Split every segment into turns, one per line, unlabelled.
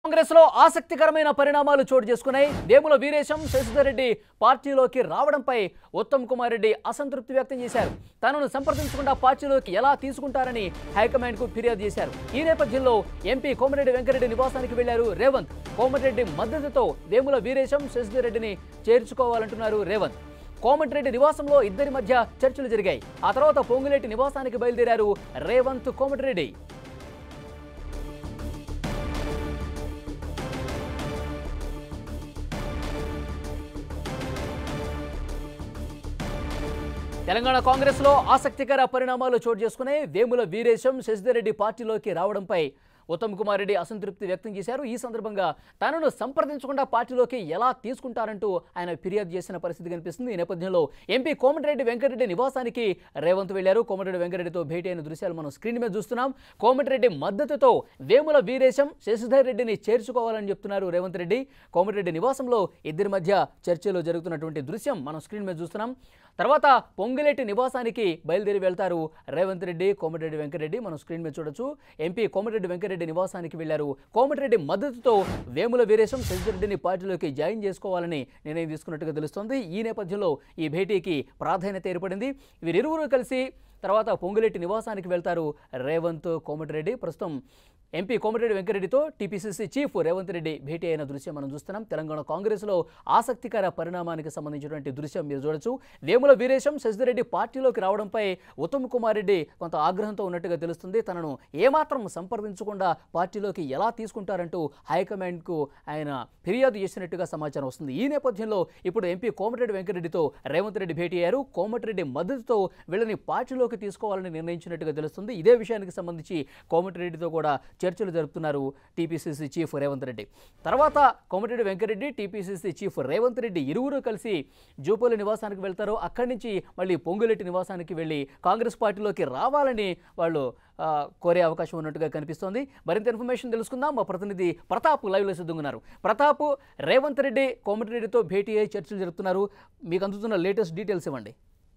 కాంగ్రెస్ లో ఆసక్తికరమైన పరిణామాలు చోటు చేసుకున్నాయి వేముల వీరేశం శశిధర్ రెడ్డి పార్టీలోకి రావడంపై ఉత్తమ్ కుమార్ రెడ్డి అసంతృప్తి వ్యక్తం చేశారు తనను సంప్రదించకుండా పార్టీలోకి ఎలా తీసుకుంటారని హైకమాండ్ కు ఫిర్యాదు చేశారు ఈ నేపథ్యంలో ఎంపీ కోమటిరెడ్డి వెంకరెడ్డి నివాసానికి వెళ్లారు రేవంత్ కోమటిరెడ్డి మద్దతుతో వేముల వీరేశం శశిధర్ రెడ్డిని చేర్చుకోవాలంటున్నారు రేవంత్ కోమటిరెడ్డి నివాసంలో ఇద్దరి మధ్య చర్చలు జరిగాయి ఆ తర్వాత పొంగులేటి నివాసానికి బయలుదేరారు రేవంత్ కోమటిరెడ్డి తెలంగాణ కాంగ్రెస్ లో ఆసక్తికర పరిణామాలు చోటు చేసుకున్నాయి వేముల వీరేశం శశిధర్ రెడ్డి పార్టీలోకి రావడంపై ఉత్తమ్ కుమార్ రెడ్డి అసంతృప్తి వ్యక్తం చేశారు ఈ సందర్భంగా తనను సంప్రదించకుండా పార్టీలోకి ఎలా తీసుకుంటారంటూ ఆయన ఫిర్యాదు చేసిన పరిస్థితి కనిపిస్తుంది ఈ నేపథ్యంలో ఎంపీ కోమటిరెడ్డి వెంకటరెడ్డి నివాసానికి రేవంత్ వెళ్లారు కోమటిరెడ్డి వెంకటరెడ్డితో భేటీ అయిన దృశ్యాలు మనం స్క్రీన్ మీద చూస్తున్నాం కోమటిరెడ్డి మద్దతుతో వేముల వీరేశం శశిధర్ రెడ్డిని చేర్చుకోవాలని చెప్తున్నారు రేవంత్ రెడ్డి కోమటిరెడ్డి నివాసంలో ఇద్దరి మధ్య చర్చలు జరుగుతున్నటువంటి దృశ్యం మనం స్క్రీన్ మీద చూస్తున్నాం తర్వాత పొంగిలేటి నివాసానికి బయలుదేరి వెళ్తారు రేవంత్ రెడ్డి కోమటిరెడ్డి వెంకటరెడ్డి మనం స్క్రీన్ మీద చూడొచ్చు ఎంపీ కోమటిరెడ్డి వెంకటరెడ్డి నివాసానికి వెళ్లారు కోమటిరెడ్డి మద్దతుతో వేముల వీరేశం శశిరెడ్డిని పార్టీలోకి జాయిన్ చేసుకోవాలని నిర్ణయం తీసుకున్నట్టుగా తెలుస్తోంది ఈ నేపథ్యంలో ఈ భేటీకి ప్రాధాన్యత ఏర్పడింది వీరిరువురు కలిసి తర్వాత పొంగులేటి నివాసానికి వెళ్తారు రేవంత్ కోమటిరెడ్డి ప్రస్తుతం ఎంపీ కోమటిరెడ్డి వెంకరెడ్డితో టీపీసీసీ చీఫ్ రేవంత్ రెడ్డి భేటీ అయిన దృశ్యం మనం చూస్తున్నాం తెలంగాణ కాంగ్రెస్లో ఆసక్తికర పరిణామానికి సంబంధించినటువంటి దృశ్యం మీరు చూడొచ్చు వేముల వీరేశం శశిరెడ్డి పార్టీలోకి రావడంపై ఉత్తమ్ కుమార్ రెడ్డి కొంత ఆగ్రహంతో ఉన్నట్టుగా తెలుస్తుంది తనను ఏమాత్రం సంప్రదించకుండా పార్టీలోకి ఎలా తీసుకుంటారంటూ హైకమాండ్కు ఆయన ఫిర్యాదు చేసినట్టుగా సమాచారం వస్తుంది ఈ నేపథ్యంలో ఇప్పుడు ఎంపీ కోమటిరెడ్డి వెంకరెడ్డితో రేవంత్ రెడ్డి భేటీ అయ్యారు కోమటిరెడ్డి మద్దతుతో వీళ్ళని పార్టీలోకి తీసుకోవాలని నిర్ణయించినట్టుగా తెలుస్తుంది ఇదే విషయానికి సంబంధించి కోమటిరెడ్డితో కూడా చర్చలు జరుపుతున్నారు టీపీసీసీ చీఫ్ రేవంత్ రెడ్డి తర్వాత కోమటిరెడ్డి వెంకరెడ్డి టీపీసీసీ చీఫ్ రేవంత్ రెడ్డి ఇరువురు కలిసి జూపల్లి నివాసానికి వెళ్తారు అక్కడి నుంచి మళ్ళీ పొంగులెట్టి నివాసానికి వెళ్ళి కాంగ్రెస్ పార్టీలోకి రావాలని వాళ్ళు ఆ, కోరే అవకాశం ఉన్నట్టుగా కనిపిస్తోంది మరింత ఇన్ఫర్మేషన్ తెలుసుకుందాం మా ప్రతినిధి ప్రతాప్ లైవ్లో సిద్ధంగా ప్రతాప్ రేవంత్ రెడ్డి కోమటిరెడ్డితో భేటీ అయ్యి చర్చలు జరుపుతున్నారు మీకు అందుతున్న లేటెస్ట్ డీటెయిల్స్ ఇవ్వండి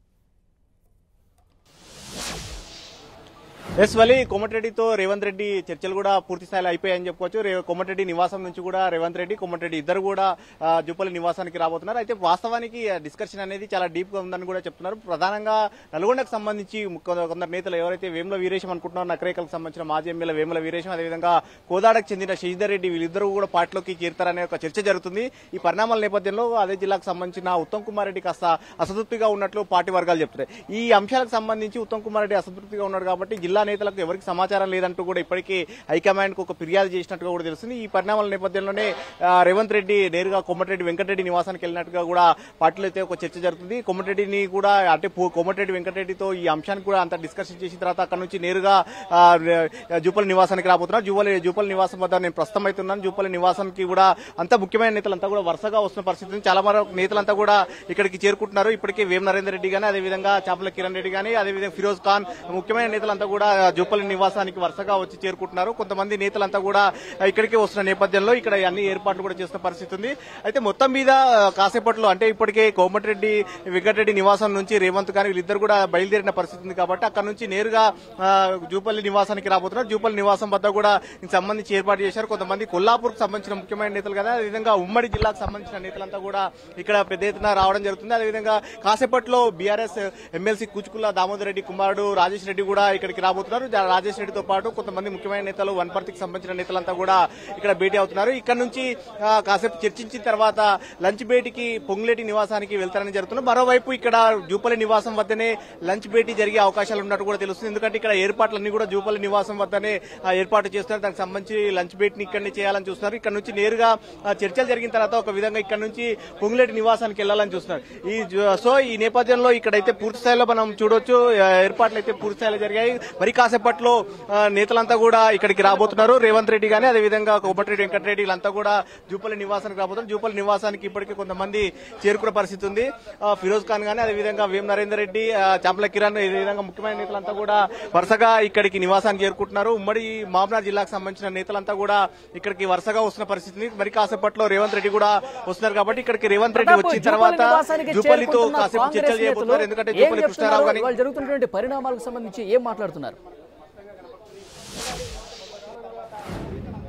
ఎస్ వలి కోమటిరెడ్డితో రేవంత్ రెడ్డి చర్చలు కూడా పూర్తి స్థాయిలో అయిపోయాయని చెప్పుకోవచ్చు రే- కోమటిరెడ్డి నివాసం నుంచి కూడా రేవంత్ రెడ్డి కోమటిరెడ్డి ఇద్దరు కూడా ఆ, జుప్పల్లి నివాసానికి రాబోతున్నారు అయితే వాస్తవానికి డిస్కషన్ అనేది చాలా డీప్ గా ఉందని కూడా చెప్తున్నారు ప్రధానంగా నల్గొండకు సంబంధించి కొందరు కొందరు నేతలు ఎవరైతే వేముల వీరేశం అనుకుంటున్నారో నకరేకలకు సంబంధించిన మాజీ ఎమ్మెల్యే వేముల వీరేశం అదేవిధంగా కోదాడకు చెందిన శశిధర్ రెడ్డి వీళ్ళిద్దరూ కూడా పార్టీలోకి చేరుతారనే ఒక చర్చ జరుగుతుంది ఈ పరిణామాల నేపథ్యంలో అదే జిల్లాకు సంబంధించిన ఉత్తమ్ కుమార్ రెడ్డి కాస్త అసంతృప్తిగా ఉన్నట్లు పార్టీ వర్గాలు చెప్తున్నాయి ఈ అంశాలకు సంబంధించి ఉత్తమ్ కుమార్ రెడ్డి అసంతృప్తిగా ఉన్నాడు కాబట్టి జిల్లా నేతలకు ఎవరికి సమాచారం లేదంటూ కూడా ఇప్పటికీ హైకమాండ్ కు ఒక ఫిర్యాదు చేసినట్టుగా కూడా తెలుస్తుంది ఈ పరిణామాల నేపథ్యంలోనే ఆ, రేవంత్ రెడ్డి నేరుగా కొమ్మటిరెడ్డి వెంకటరెడ్డి నివాసానికి వెళ్ళినట్టుగా కూడా పార్టీలో అయితే ఒక చర్చ జరుగుతుంది కొమ్మటిరెడ్డిని కూడా అంటే పో- కొమ్మటిరెడ్డి వెంకటరెడ్డితో ఈ అంశాన్ని కూడా అంత డిస్కషన్ చేసిన తర్వాత అక్కడ నుంచి నేరుగా ఆ, జూపల్లి నివాసానికి రాబోతున్నారు జూపల్లి జూపల్లి నివాసం వద్ద నేను ప్రస్తుతం అవుతున్నాను జూపల్లి నివాసానికి కూడా అంత ముఖ్యమైన నేతలంతా కూడా వరుసగా వస్తున్న పరిస్థితి ఉంది. చాలా మరో నేతలంతా కూడా ఇక్కడికి చేరుకుంటున్నారు ఇప్పటికే వేం నరేందర్ రెడ్డి గానీ అదేవిధంగా చాపల కిరణ్ రెడ్డి గానీ అదేవిధంగా ఫిరోజ్ ఖాన్ ముఖ్యమైన నేతలంతా కూడా జూపల్లి నివాసానికి వరుసగా వచ్చి చేరుకుంటున్నారు కొంతమంది నేతలంతా కూడా ఇక్కడికి వస్తున్న నేపథ్యంలో ఇక్కడ అన్ని ఏర్పాట్లు కూడా చేస్తున్న పరిస్థితి ఉంది అయితే మొత్తం మీద ఆ, కాసేపట్లో అంటే ఇప్పటికే కోమటిరెడ్డి వెంకటరెడ్డి నివాసం నుంచి రేవంత్ కానీ వీళ్ళిద్దరు కూడా బయలుదేరిన పరిస్థితి ఉంది కాబట్టి అక్కడ నుంచి నేరుగా ఆ, జూపల్లి నివాసానికి రాబోతున్నారు జూపల్లి నివాసం వద్ద కూడా దీనికి సంబంధించి ఏర్పాటు చేశారు కొంతమంది కొల్లాపూర్ సంబంధించిన ముఖ్యమైన నేతలు కదా అదేవిధంగా ఉమ్మడి జిల్లాకు సంబంధించిన నేతలంతా కూడా ఇక్కడ పెద్ద ఎత్తున రావడం జరుగుతుంది అదేవిధంగా కాసేపట్లో బీఆర్ఎస్ ఎమ్మెల్సీ కూచుకుల్ల దామోదర్ రెడ్డి కుమారుడు రాజేష్ రెడ్డి కూడా ఇక్కడికి రాబోతున్నారు జా- రాజేష్ రెడ్డితో పాటు కొంతమంది ముఖ్యమైన నేతలు వన్పర్తికి సంబంధించిన నేతలంతా కూడా ఇక్కడ భేటీ అవుతున్నారు ఇక్కడ నుంచి ఆ, కాసేపు చర్చించిన తర్వాత లంచ్ భేటీకి పొంగులేటి నివాసానికి వెళ్తారని జరుగుతుంది మరోవైపు ఇక్కడ జూపల్లి నివాసం వద్దనే లంచ్ భేటీ జరిగే అవకాశాలు ఉన్నట్టు కూడా తెలుస్తుంది ఎందుకంటే ఇక్కడ ఏర్పాట్లన్నీ కూడా జూపల్లి నివాసం వద్దనే ఆ, ఏర్పాటు చేస్తున్నారు దానికి సంబంధించి లంచ్ భేటీని ఇక్కడనే చేయాలని చూస్తున్నారు ఇక్కడ నుంచి నేరుగా ఆ, చర్చలు జరిగిన తర్వాత ఒక విధంగా ఇక్కడ నుంచి పొంగులేటి నివాసానికి వెళ్లాలని చూస్తున్నారు ఈ జు- సో ఈ నేపథ్యంలో ఇక్కడైతే పూర్తి స్థాయిలో మనం చూడొచ్చు ఆ, ఏర్పాట్లు అయితే పూర్తి స్థాయిలో జరిగాయి మరి కాసేపట్లో ఆ, నేతలంతా కూడా ఇక్కడికి రాబోతున్నారు రేవంత్ రెడ్డి గానీ అదేవిధంగా కోమటిరెడ్డి వెంకటరెడ్డి వీళ్ళంతా కూడా జూపల్లి నివాసానికి రాబోతున్నారు జూపల్లి నివాసానికి ఇప్పటికే కొంతమంది చేరుకున్న పరిస్థితి ఉంది ఆ, ఫిరోజ్ ఖాన్ గానీ అదేవిధంగా వేం నరేందర్ రెడ్డి ఆ, చాపల కిరణ్ ఈ విధంగా ముఖ్యమైన నేతలంతా కూడా వరుసగా ఇక్కడికి నివాసానికి చేరుకుంటున్నారు ఉమ్మడి మామనార్ జిల్లాకు సంబంధించిన నేతలంతా కూడా ఇక్కడికి వరుసగా వస్తున్న పరిస్థితి ఉంది మరి కాసేపట్లో రేవంత్ రెడ్డి కూడా వస్తున్నారు కాబట్టి ఇక్కడికి రేవంత్ రెడ్డి
ప్రతాప్,
వచ్చిన
జూపల్లి
తర్వాత
నివాసానికి
జూపల్లితో
చేరుకుంటున్న
కాసేపు
కాంగ్రెస్
చర్చలు చేయబోతున్నారు
నేతలు
ఎందుకంటే
ఏం
జూపల్లి కృష్ణారావు
చెప్తున్నారు?
గానీ
వాళ్ళు జరుగుతున్నటువంటి పరిణామాలకు సంబంధించి ఏం మాట్లాడుతున్నారు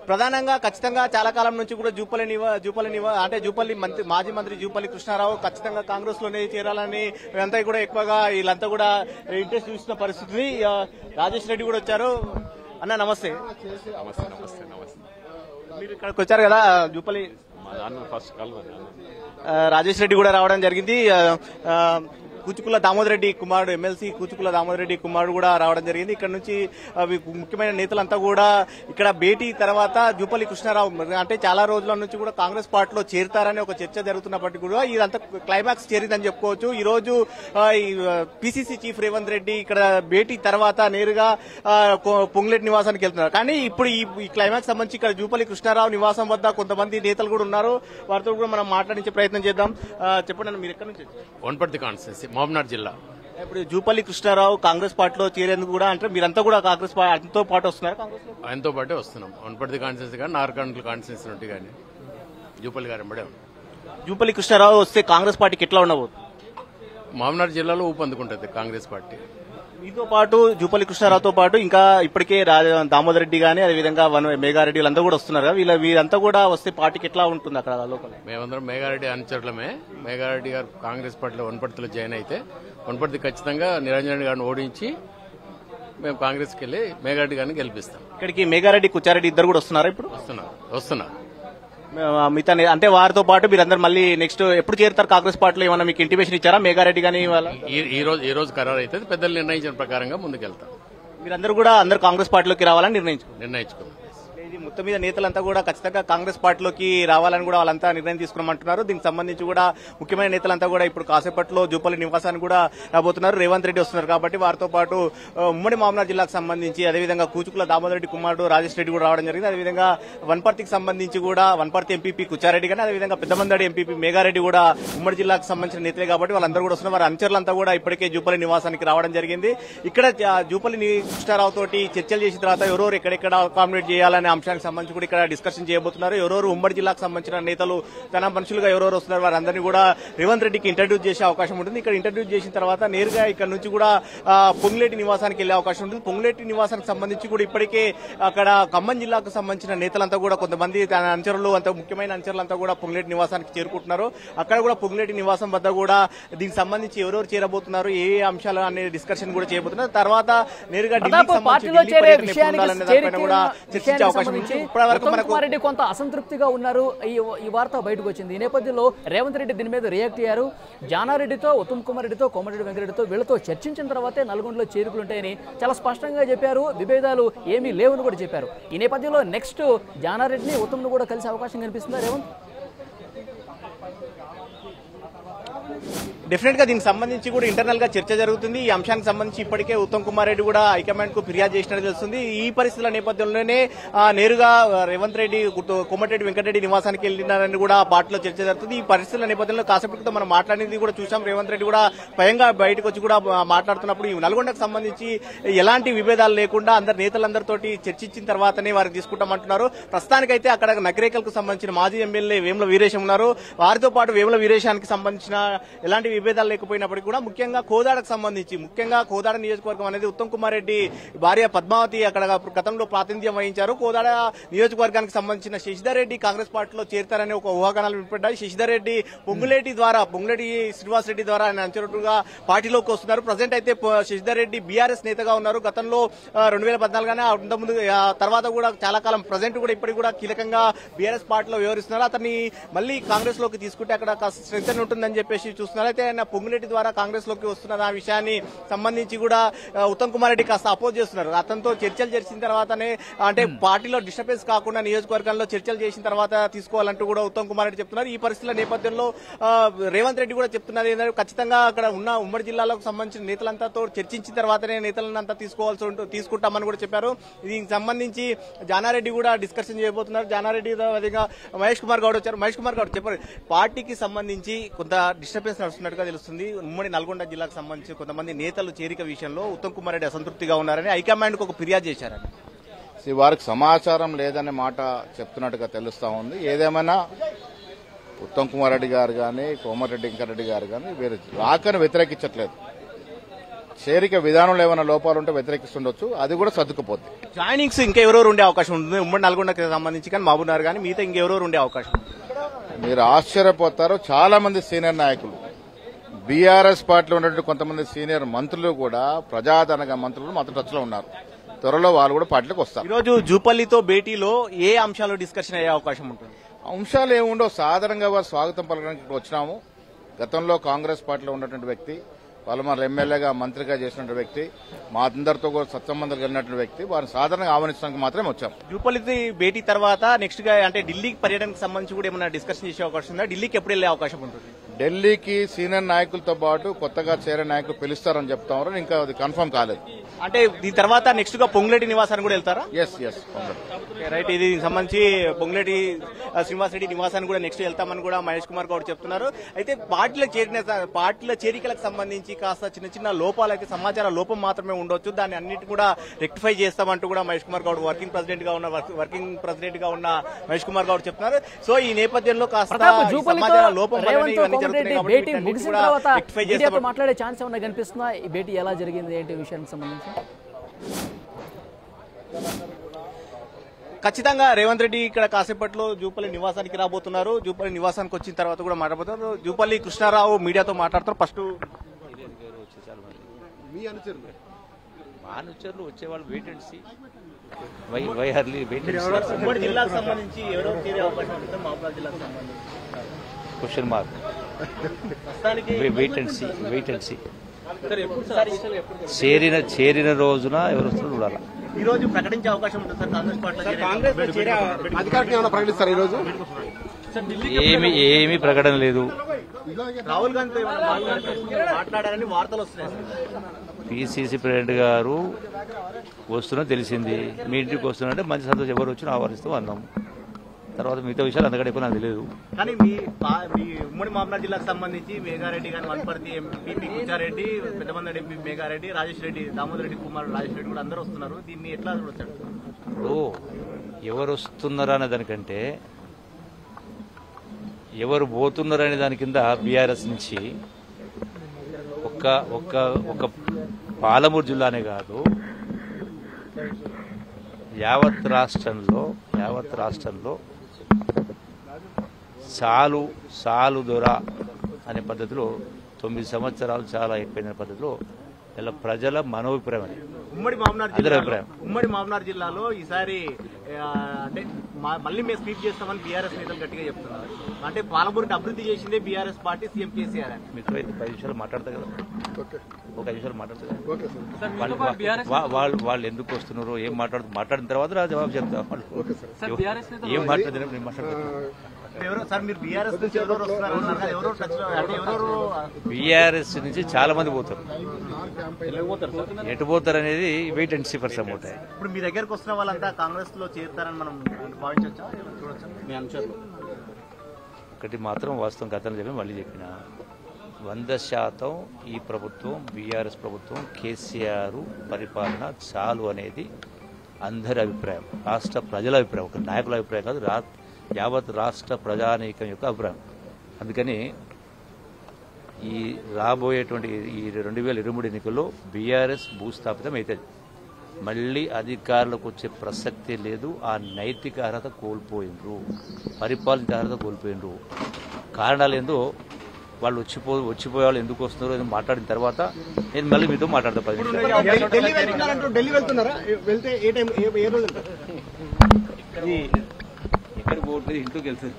ప్రధానంగా ఖచ్చితంగా చాలా కాలం నుంచి కూడా జూపల్లి నివా జూపల్లి నివా అంటే జూపల్లి మంత్రి మాజీ మంత్రి జూపల్లి కృష్ణారావు ఖచ్చితంగా కాంగ్రెస్ లోనే చేరాలని వీళ్ళంతా కూడా ఎక్కువగా వీళ్ళంతా కూడా ఇంట్రెస్ట్ చూసిన పరిస్థితి ఆ, రాజేష్ రెడ్డి కూడా వచ్చారు అన్న నమస్తే
నమస్తే నమస్తే నమస్తే
మీరు ఇక్కడికి వచ్చారు కదా జూపల్లి
మా అన్న ఫస్ట్ కలవని అన్న
ఆ, రాజేష్ రెడ్డి కూడా రావడం జరిగింది ఆ, ఆ, కూచుకుల దామోదర్ రెడ్డి కుమారుడు ఎమ్మెల్సీ కూచుకుల దామోదర్ రెడ్డి కుమారుడు కూడా రావడం జరిగింది ఇక్కడ నుంచి అవి ముఖ్యమైన నేతలంతా కూడా ఇక్కడ భేటీ తర్వాత జూపల్లి కృష్ణారావు అంటే చాలా రోజుల నుంచి కూడా కాంగ్రెస్ పార్టీలో చేరుతారని ఒక చర్చ జరుగుతున్నప్పటికీ కూడా ఇదంతా క్లైమాక్స్ చేరిందని చెప్పుకోవచ్చు ఈ రోజు పిసిసి చీఫ్ రేవంత్ రెడ్డి ఇక్కడ భేటీ తర్వాత నేరుగా ఆ, కొ- పొంగులేటి నివాసానికి వెళ్తున్నారు కానీ ఇప్పుడు ఈ ఈ క్లైమాక్స్ సంబంధించి ఇక్కడ జూపల్లి కృష్ణారావు నివాసం వద్ద కొంతమంది నేతలు కూడా ఉన్నారు వారితో కూడా మనం మాట్లాడించే ప్రయత్నం చేద్దాం ఆ, చెప్పండి అన్న, మీరు ఎక్కడి నుంచి వచ్చారు?
వనపర్తి కాన్స్టిట్యున్సీ మహబూబ్నగర్ జిల్లా
ఇప్పుడు జూపల్లి కృష్ణారావు కాంగ్రెస్ పార్టీలో చేరేందుకు కూడా అంటే మీరంతా కూడా కాంగ్రెస్ పార్టీతో పాటు వస్తున్నారు కాంగ్రెస్ లో
ఆయనతో పాటే వస్తున్నాం వనపర్తి కాన్స్టిట్యున్సీ కానీ నార్కండ్ల కాన్స్టిట్యున్సీ నుండి కానీ జూపల్లి గారు ఎంబడే ఉన్నాం
జూపల్లి కృష్ణారావు వస్తే కాంగ్రెస్ పార్టీకి ఎట్లా ఉండబోతుంది
మహబూబ్నగర్ జిల్లాలో ఊపందుకుంటుంది కాంగ్రెస్ పార్టీ
మీతో పాటు జూపల్లి కృష్ణారావుతో పాటు ఇంకా ఇప్పటికే రా- దామోదర్ రెడ్డి గానీ అదేవిధంగా వన మేఘారెడ్డి వీళ్ళంతా కూడా వస్తున్నారు కదా వీళ్ళ వీరంతా కూడా వస్తే పార్టీకి ఎట్లా ఉంటుంది అక్కడ లోపల
మేమందరం మేఘారెడ్డి అనుచరులమే మేఘారెడ్డి గారు కాంగ్రెస్ పార్టీలో వనపర్తిలో జాయిన్ అయితే వనపర్తి ఖచ్చితంగా నిరంజన్ రెడ్డి గారిని ఓడించి మేము కాంగ్రెస్కి వెళ్ళి మేఘారెడ్డి గారిని గెలిపిస్తాం
ఇక్కడికి మేఘారెడ్డి కుచ్చారెడ్డి ఇద్దరు కూడా వస్తున్నారు ఇప్పుడు
వస్తున్నారు వస్తున్నారు
ఆ, మిగతా నే- అంటే వారితో పాటు మీరందరూ మళ్ళీ నెక్స్ట్ ఎప్పుడు చేరుతారు కాంగ్రెస్ పార్టీలో ఏమన్నా మీకు ఇంటిమేషన్ ఇచ్చారా మేఘారెడ్డి గానీ వాళ్ళ
ఈ ఈ రోజు ఈ రోజు ఖరారు అవుతుంది పెద్దలు నిర్ణయించిన ప్రకారంగా ముందుకెళ్తాం
మీరందరూ కూడా అందరు కాంగ్రెస్ పార్టీలోకి రావాలని నిర్ణయించుకున్నారు
నిర్ణయించుకున్నాం
ఇది మొత్తం మీద నేతలంతా కూడా ఖచ్చితంగా కాంగ్రెస్ పార్టీలోకి రావాలని కూడా వాళ్ళంతా నిర్ణయం తీసుకున్నామంటున్నారు దీనికి సంబంధించి కూడా ముఖ్యమైన నేతలంతా కూడా ఇప్పుడు కాసేపట్లో జూపల్లి నివాసానికి కూడా రాబోతున్నారు రేవంత్ రెడ్డి వస్తున్నారు కాబట్టి వారితో పాటు ఆ, ఉమ్మడి మామనార్ జిల్లాకు సంబంధించి అదేవిధంగా కూచుకుల దామోదర్ రెడ్డి కుమారుడు రాజేష్ రెడ్డి కూడా రావడం జరిగింది అదేవిధంగా వన్పర్తికి సంబంధించి కూడా వన్పర్తి ఎంపీపీ కుచ్చారెడ్డి కానీ అదేవిధంగా పెద్దమందడి ఎంపీపీ మేఘారెడ్డి కూడా ఉమ్మడి జిల్లాకు సంబంధించిన నేతలే కాబట్టి వాళ్ళందరూ కూడా వస్తున్నారు వారి అనుచరులంతా కూడా ఇప్పటికే జూపల్లి నివాసానికి రావడం జరిగింది ఇక్కడ ఆ, జూపల్లి ని- కృష్ణారావు తోటి చర్చలు చేసిన తర్వాత ఎవరెవరు ఎక్కడెక్కడ అకామిడేట్ చేయాలనే అంశానికి సంబంధించి కూడా ఇక్కడ డిస్కషన్ చేయబోతున్నారు ఎవరెవరు ఉమ్మడి జిల్లాకు సంబంధించిన నేతలు తన మనుషులుగా ఎవరెవరు వస్తున్నారు వారందరినీ కూడా రేవంత్ రెడ్డికి ఇంట్రడ్యూస్ చేసే అవకాశం ఉంటుంది ఇక్కడ ఇంట్రడ్యూస్ చేసిన తర్వాత నేరుగా ఇక్కడ నుంచి కూడా ఆ, పొంగులేటి నివాసానికి వెళ్లే అవకాశం ఉంటుంది పొంగులేటి నివాసానికి సంబంధించి కూడా ఇప్పటికే అక్కడ ఖమ్మం జిల్లాకు సంబంధించిన నేతలంతా కూడా కొంతమంది తన అనుచరులు అంత ముఖ్యమైన అనుచరులంతా కూడా పొంగులేటి నివాసానికి చేరుకుంటున్నారు అక్కడ కూడా పొంగులేటి నివాసం వద్ద కూడా దీనికి సంబంధించి ఎవరెవరు చేరబోతున్నారు ఏ ఏ అంశాలు అనే డిస్కషన్ కూడా చేయబోతున్నారు తర్వాత నేరుగా ఢిల్లీకి
ప్రతాప్
సంబంధించి
పార్టీలో
ఢిల్లీ
చేరే
పర్యటన ఎప్పుడు
విషయానికి
ఉండాలనే దానిపైన
చేరిక
కూడా చర్చించే
విషయానికి
అవకాశం ఉంది
సంబంధించి
ఇప్పటివరకు
ఉత్తమ్
మనకు
కుమార్ రెడ్డి కొంత అసంతృప్తిగా ఉన్నారు ఈ ఈ వార్త బయటకు వచ్చింది ఈ నేపథ్యంలో రేవంత్ రెడ్డి దీని మీద రియాక్ట్ అయ్యారు జానారెడ్డితో ఉత్తమ్ కుమార్ రెడ్డితో కోమరెడ్డి వెంకరెడ్డితో వీళ్ళతో చర్చించిన తర్వాతే నల్గొండలో చేరుకులు ఉంటాయని చాలా స్పష్టంగా చెప్పారు విభేదాలు ఏమీ లేవని కూడా చెప్పారు ఈ నేపథ్యంలో నెక్స్ట్ జానారెడ్డిని ఉత్తమ్ను కూడా కలిసే అవకాశం కనిపిస్తుందా రేవంత్
డెఫినెట్ గా దీనికి సంబంధించి కూడా ఇంటర్నల్ గా చర్చ జరుగుతుంది ఈ అంశానికి సంబంధించి ఇప్పటికే ఉత్తమ్ కుమార్ రెడ్డి కూడా హైకమాండ్ కు ఫిర్యాదు చేసినట్టు తెలుస్తుంది ఈ పరిస్థితుల నేపథ్యంలోనే ఆ, నేరుగా ఆ, రేవంత్ రెడ్డి గుర్తు- కోమటిరెడ్డి వెంకటరెడ్డి నివాసానికి వెళ్ళినారని కూడా పార్టీలో చర్చ జరుగుతుంది ఈ పరిస్థితుల నేపథ్యంలో కాసేపటి క్రితం మనం మాట్లాడింది కూడా చూసాం రేవంత్ రెడ్డి కూడా స్వయంగా బయటకు వచ్చి కూడా ఆ, మాట్లాడుతున్నప్పుడు ఈ నల్గొండకు సంబంధించి ఎలాంటి విభేదాలు లేకుండా అందరు నేతలందరితోటి చర్చించిన తర్వాతనే వారికి తీసుకుంటామంటున్నారు ప్రస్తుతానికైతే అక్కడ నగరేకల్కు సంబంధించిన మాజీ ఎమ్మెల్యే వేముల వీరేశం ఉన్నారు వారితో పాటు వేముల వీరేశానికి సంబంధించిన ఎలాంటి విభేదాలు లేకపోయినప్పటికీ కూడా ముఖ్యంగా కోదాడకు సంబంధించి ముఖ్యంగా కోదాడ నియోజకవర్గం అనేది ఉత్తమ్ కుమార్ రెడ్డి భార్య పద్మావతి అక్కడ గతంలో ప్రాతినిధ్యం వహించారు కోదాడ నియోజకవర్గానికి సంబంధించిన శశిధర్ రెడ్డి కాంగ్రెస్ పార్టీలో చేరుతారనే ఒక ఊహాగానాలు వినపడ్డాయి శశిధర్ రెడ్డి పొంగులేటి ద్వారా పొంగులేటి శ్రీనివాస్ రెడ్డి ద్వారా ఆయన అంచనట్టుగా పార్టీలోకి వస్తున్నారు ప్రజెంట్ అయితే పొ- శశిధర్ రెడ్డి బీఆర్ఎస్ నేతగా ఉన్నారు గతంలో రెండు వేల పద్నాలుగునే ముందు తర్వాత కూడా చాలా కాలం ప్రజెంట్ కూడా ఇప్పటికి కూడా కీలకంగా బీఆర్ఎస్ పార్టీలో వ్యవహరిస్తున్నారు అతన్ని మళ్ళీ కాంగ్రెస్ లోకి తీసుకుంటే అక్కడ కాస్త స్ట్రెంగ్ ఉంటుందని చెప్పేసి చూస్తున్నారు అయితే ఆయన పొంగులేటి ద్వారా కాంగ్రెస్ లోకి వస్తున్న ఆ విషయాన్ని సంబంధించి కూడా ఆ, ఉత్తమ్ కుమార్ రెడ్డి కాస్త అపోజ్ చేస్తున్నారు అతనితో చర్చలు చేసిన తర్వాతనే అంటే పార్టీలో డిస్టర్బెన్స్ కాకుండా నియోజకవర్గంలో చర్చలు చేసిన తర్వాత తీసుకోవాలంటూ కూడా ఉత్తమ్ కుమార్ రెడ్డి చెప్తున్నారు ఈ పరిస్థితుల నేపథ్యంలో ఆ, రేవంత్ రెడ్డి కూడా చెప్తున్నారు ఏంటంటే ఖచ్చితంగా అక్కడ ఉన్న ఉమ్మడి జిల్లాలకు సంబంధించిన నేతలంతాతో చర్చించిన తర్వాతనే నేతలంతా తీసుకోవాల్సి ఉంటుంది తీసుకుంటామని కూడా చెప్పారు దీనికి సంబంధించి జానారెడ్డి కూడా డిస్కషన్ చేయబోతున్నారు జానారెడ్డి అదేవిధంగా మహేష్ కుమార్ గౌడ్ వచ్చారు మహేష్ కుమార్ గౌడ్ చెప్పారు పార్టీకి సంబంధించి కొంత డిస్టర్బెన్స్ నడుస్తున్నట్టుగా తెలుస్తుంది ఉమ్మడి నల్గొండ జిల్లాకు సంబంధించి కొంతమంది నేతలు చేరిక విషయంలో ఉత్తమ్ కుమార్ రెడ్డి అసంతృప్తిగా ఉన్నారని హైకమాండ్ కు ఒక ఫిర్యాదు చేశారని
See, వారికి సమాచారం లేదనే మాట చెప్తున్నట్టుగా తెలుస్తా ఉంది ఏదేమైనా ఉత్తమ్ కుమార్ రెడ్డి గారు కానీ కోమటిరెడ్డి వెంకరెడ్డి గారు కానీ వీరు రాకను వ్యతిరేకించట్లేదు చేరిక విధానంలో ఏమైనా లోపాలు ఉంటే వ్యతిరేకిస్తుండొచ్చు అది కూడా సర్దుకుపోద్ది
జాయినింగ్స్ ఇంకా ఎవరెవరు ఉండే అవకాశం ఉంటుంది ఉమ్మడి నల్గొండకి సంబంధించి కానీ మహబూబ్నగర్ కానీ మిగతా ఇంకెవరెవరు ఉండే అవకాశం ఉంది?
మీరు ఆశ్చర్యపోతారు చాలా మంది సీనియర్ నాయకులు బీఆర్ఎస్ పార్టీలో ఉన్నటువంటి కొంతమంది సీనియర్ మంత్రులు కూడా ప్రజాదరణ మంత్రులు మాత్రం టచ్ లో ఉన్నారు త్వరలో వాళ్ళు కూడా పార్టీలోకి వస్తారు
ఈరోజు జూపల్లితో భేటీలో ఏ అంశాలు డిస్కషన్ అయ్యే అవకాశం ఉంటుంది
అంశాలు ఏముండవు సాధారణంగా వారు స్వాగతం పలకడానికి ఇక్కడ వచ్చినాము గతంలో కాంగ్రెస్ పార్టీలో ఉన్నటువంటి వ్యక్తి పలుమార్లు ఎమ్మెల్యేగా మంత్రిగా చేసినటువంటి వ్యక్తి మా అందరితో కూడా సత్సంబంధాలు కలిగినటువంటి వ్యక్తి వారిని సాధారణంగా ఆహ్వానించడానికి మాత్రమే వచ్చాం
జూపల్లి భేటీ తర్వాత నెక్స్ట్ గా అంటే ఢిల్లీకి పర్యటనకు సంబంధించి కూడా ఏమైనా డిస్కషన్ చేసే అవకాశం ఉందా ఢిల్లీకి ఎప్పుడు వెళ్ళే అవకాశం ఉంటుంది
ఢిల్లీకి సీనియర్ నాయకులతో పాటు కొత్తగా చేరే నాయకులు పిలుస్తారని చెప్తా ఉన్నారు ఇంకా అది కన్ఫర్మ్ కాలేదు
అంటే దీని తర్వాత నెక్స్ట్ గా పొంగులేటి నివాసానికి కూడా వెళ్తారా
ఎస్ ఎస్
రైట్ ఇది దీనికి సంబంధించి పొంగులేటి ఆ, శ్రీనివాస్ రెడ్డి నివాసానికి కూడా నెక్స్ట్ వెళ్తామని కూడా మహేష్ కుమార్ గౌడ్ చెప్తున్నారు అయితే పార్టీలో చేరిన పార్టీల చేరికలకు సంబంధించి కాస్త చిన్న చిన్న లోపాలు అయితే సమాచార లోపం మాత్రమే ఉండొచ్చు దాన్ని అన్నిటి కూడా రెక్టిఫై చేస్తామంటూ కూడా మహేష్ కుమార్ గౌడ్ వర్కింగ్ ప్రెసిడెంట్ గా ఉన్న వర్కింగ్ ప్రెసిడెంట్ గా ఉన్న మహేష్ కుమార్ గౌడ్ చెప్తున్నారు సో ఈ నేపథ్యంలో కాస్త
ప్రతాప్
ఈ
జూపల్లితో
సమాచార లోపం వల్లనే
రేవంత్
ఇవన్నీ
కోమటిరెడ్డి
జరుగుతున్నాయి కాబట్టి
భేటీ
వీటన్నిటిని
ముగిసిన
కూడా
తర్వాత
rectify
మీడియాతో
చేస్తామని
మాట్లాడే ఛాన్స్ ఏమన్నా కనిపిస్తుందా ఈ భేటీ ఎలా జరిగింది ఏంటి విషయానికి సంబంధించి
ఖచ్చితంగా రేవంత్ రెడ్డి ఇక్కడ కాసేపట్లో జూపల్లి నివాసానికి రాబోతున్నారు జూపల్లి నివాసానికి వచ్చిన తర్వాత కూడా మాట్లాడబోతున్నారు జూపల్లి కృష్ణారావు మీడియాతో మాట్లాడతారు ఫస్ట్
మా అనుచరులు వచ్చేవాళ్ళు వెయిట్ అండ్ సీ వై వై హర్లీ వెయిట్ అండ్ సీ
ఉమ్మడి జిల్లాకు సంబంధించి ఎవరో చేరే అవకాశం ఉంటుంది మహబూబాద్ జిల్లాకు సంబంధించి
క్వశ్చన్ మార్క్
ప్రస్తుతానికి
wait and see wait and see చేరిన చేరిన రోజున ఎవరు వస్తారో చూడాలి
ఈ రోజు ప్రకటించే అవకాశం ఉంటుంది సార్ కాంగ్రెస్ పార్టీలో కాంగ్రెస్
అధికారికంగా ఏమైనా ప్రకటిస్తారు ఈ రోజు
ఏమి ఏమీ ప్రకటన లేదు
రాహుల్ గాంధీతో ఏమైనా మాట్లాడారు- మాట్లాడారని వార్తలు వస్తున్నాయి
పిసిసి ప్రెసిడెంట్ గారు వస్తున్నా తెలిసింది మీ ఇంటికి వస్తున్నారంటే మంచి సంతోషం ఎవరు వచ్చినా ఆహ్వానిస్తూ అన్నాం తర్వాత మిగతా విషయాలు అంతకంటే ఎక్కువ నాకు తెలియదు
కానీ మీ పా- మీ ఉమ్మడి మామనాథ్ జిల్లాకు సంబంధించి మేఘారెడ్డి కానీ వనపర్తి ఎంపీ కుచారెడ్డి పెద్దమంది ఎంపీ మేఘారెడ్డి రాజేష్ రెడ్డి దామోదర్ రెడ్డి కుమార్ రాజేష్ రెడ్డి కూడా అందరూ వస్తున్నారు దీన్ని ఎట్లా చూడొచ్చు
ఇప్పుడు ఎవరు వస్తున్నారా అనే దానికంటే ఎవరు పోతున్నారా అనే దాని కింద బీఆర్ఎస్ నుంచి ఒక్క ఒక్క ఒక పాలమూరు జిల్లానే కాదు యావత్ రాష్ట్రంలో యావత్ రాష్ట్రంలో సాలు సాలు దొర అనే పద్ధతిలో తొమ్మిది సంవత్సరాలు చాలా అయిపోయిన పద్ధతిలో ఇలా ప్రజల మనోభిప్రాయం అది
ఉమ్మడి మామనార్
అందరి
జిల్లాలో
అభిప్రాయం.
ఉమ్మడి మామనార్ జిల్లాలో ఈసారి ఆ, అంటే మా- మళ్ళీ మేము స్వీప్ చేస్తామని బీఆర్ఎస్ నేతలు గట్టిగా చెప్తున్నారు అంటే పాలమూరుని అభివృద్ధి చేసిందే బీఆర్ఎస్ పార్టీ సీఎం కేసీఆర్ అని
మీకు అయితే పది నిమిషాలు మాట్లాడతా కదా
ఓకే
ఒక ఐదు నిమిషాలు మాట్లాడతా కదా
ఓకే సార్
వాళ్ళు వా- వాళ్ళు వాళ్ళు ఎందుకు వస్తున్నారు ఏం మాట్లాడుతూ మాట్లాడిన తర్వాత నా జవాబు చెప్తా వాళ్ళు ఏం మాట్లాడుతున్నారు నేను మాట్లాడతాను
ఎవరో సార్ మీరు బీఆర్ఎస్ నుంచి ఎవరెవరు వస్తున్నారు అన్నారు కదా, ఎవరో టచ్ లో అంటే ఎవరెవరు
బీఆర్ఎస్ నుంచి చాలా మంది పోతారు ఎటు పోతారు అనేది wait and see for some అవుతాయి
ఇప్పుడు మీ దగ్గరకు వస్తున్న వాళ్ళంతా కాంగ్రెస్ లో చేరుతారని మనం భావించవచ్చా చూడొచ్చా మీ అనుచరులు
ఒకటి మాత్రం వాస్తవం గతంలో చెప్పి మళ్ళీ చెప్పిన వంద శాతం ఈ ప్రభుత్వం బీఆర్ఎస్ ప్రభుత్వం కేసీఆర్ పరిపాలన చాలు అనేది అందరి అభిప్రాయం రాష్ట్ర ప్రజల అభిప్రాయం ఒక నాయకుల అభిప్రాయం కాదు రా యావత్ రాష్ట్ర ప్రజానీకం యొక్క అభిప్రాయం అందుకని ఈ రాబోయేటువంటి ఈ రెండు వేల ఇరవై మూడు ఎన్నికల్లో బీఆర్ఎస్ భూస్థాపితం అవుతుంది మళ్ళీ అధికారులకు వచ్చే ప్రసక్తే లేదు ఆ నైతిక అర్హత కోల్పోయినరు పరిపాలన అర్హత కోల్పోయినరు కారణాలు ఏందో వాళ్ళు వచ్చిపో వచ్చిపోయే వాళ్ళు ఎందుకు వస్తున్నారో అని మాట్లాడిన తర్వాత నేను మళ్ళీ మీతో మాట్లాడతా పది నిమిషాలు
ఢిల్లీ వెళ్తున్నారంటూ ఢిల్లీ వెళ్తున్నారా వెళ్తే ఏ టైం ఏ ఏ రోజు వెళ్తారు
ఎక్కడ పోవట్లేదు ఇంట్లోకి వెళ్తుంది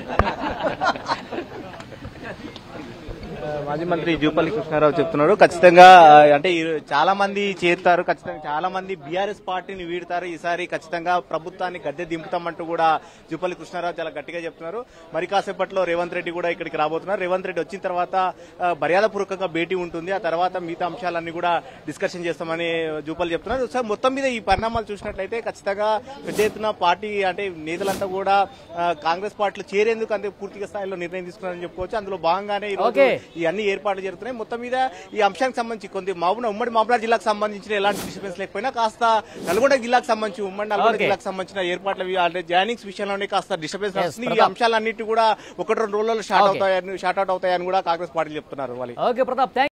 మాజీ మంత్రి జూపల్లి కృష్ణారావు చెప్తున్నారు ఖచ్చితంగా ఆ, అంటే ఈ చాలా మంది చేరుతారు ఖచ్చితంగా చాలా మంది బీఆర్ఎస్ పార్టీని వీడతారు ఈసారి ఖచ్చితంగా ప్రభుత్వాన్ని గద్దె దింపుతామంటూ కూడా జూపల్లి కృష్ణారావు చాలా గట్టిగా చెప్తున్నారు మరి కాసేపట్లో రేవంత్ రెడ్డి కూడా ఇక్కడికి రాబోతున్నారు రేవంత్ రెడ్డి వచ్చిన తర్వాత ఆ, మర్యాదపూర్వకంగా భేటీ ఉంటుంది ఆ తర్వాత మిగతా అంశాలన్నీ కూడా డిస్కషన్ చేస్తామని జూపల్లి చెప్తున్నారు సార్ మొత్తం మీద ఈ పరిణామాలు చూసినట్లయితే ఖచ్చితంగా పెద్ద ఎత్తున పార్టీ అంటే నేతలంతా కూడా ఆ, కాంగ్రెస్ పార్టీలో చేరేందుకు అంతే పూర్తిగా స్థాయిలో నిర్ణయం తీసుకున్నారని చెప్పుకోవచ్చు అందులో భాగంగానే ఈ రోజు
ఓకే.
ఈ అన్ని ఏర్పాట్లు జరుగుతున్నాయి మొత్తం మీద ఈ అంశానికి సంబంధించి కొంత మామూలు ఉమ్మడి మామూలు జిల్లాకు సంబంధించిన ఎలాంటి డిస్టర్బెన్స్ లేకపోయినా కాస్త నల్గొండ జిల్లాకు సంబంధించి ఉమ్మడి నల్గొండ
ఓకే.
జిల్లాకు సంబంధించిన ఏర్పాట్ల వి- అంటే జాయినింగ్స్ విషయంలోనే కాస్త డిస్టర్బెన్స్
Yes,
వస్తుంది ఈ
ప్రతాప్.
అంశాలన్నిటి కూడా ఒకటి రెండు రోజుల్లో షార్ట్
ఓకే.
అవుతాయని షార్ట్ అవుట్ అవుతాయని కూడా కాంగ్రెస్ పార్టీ చెప్తున్నారు వాళ్ళు
ఓకే ప్రతాప్ థ్యాంక్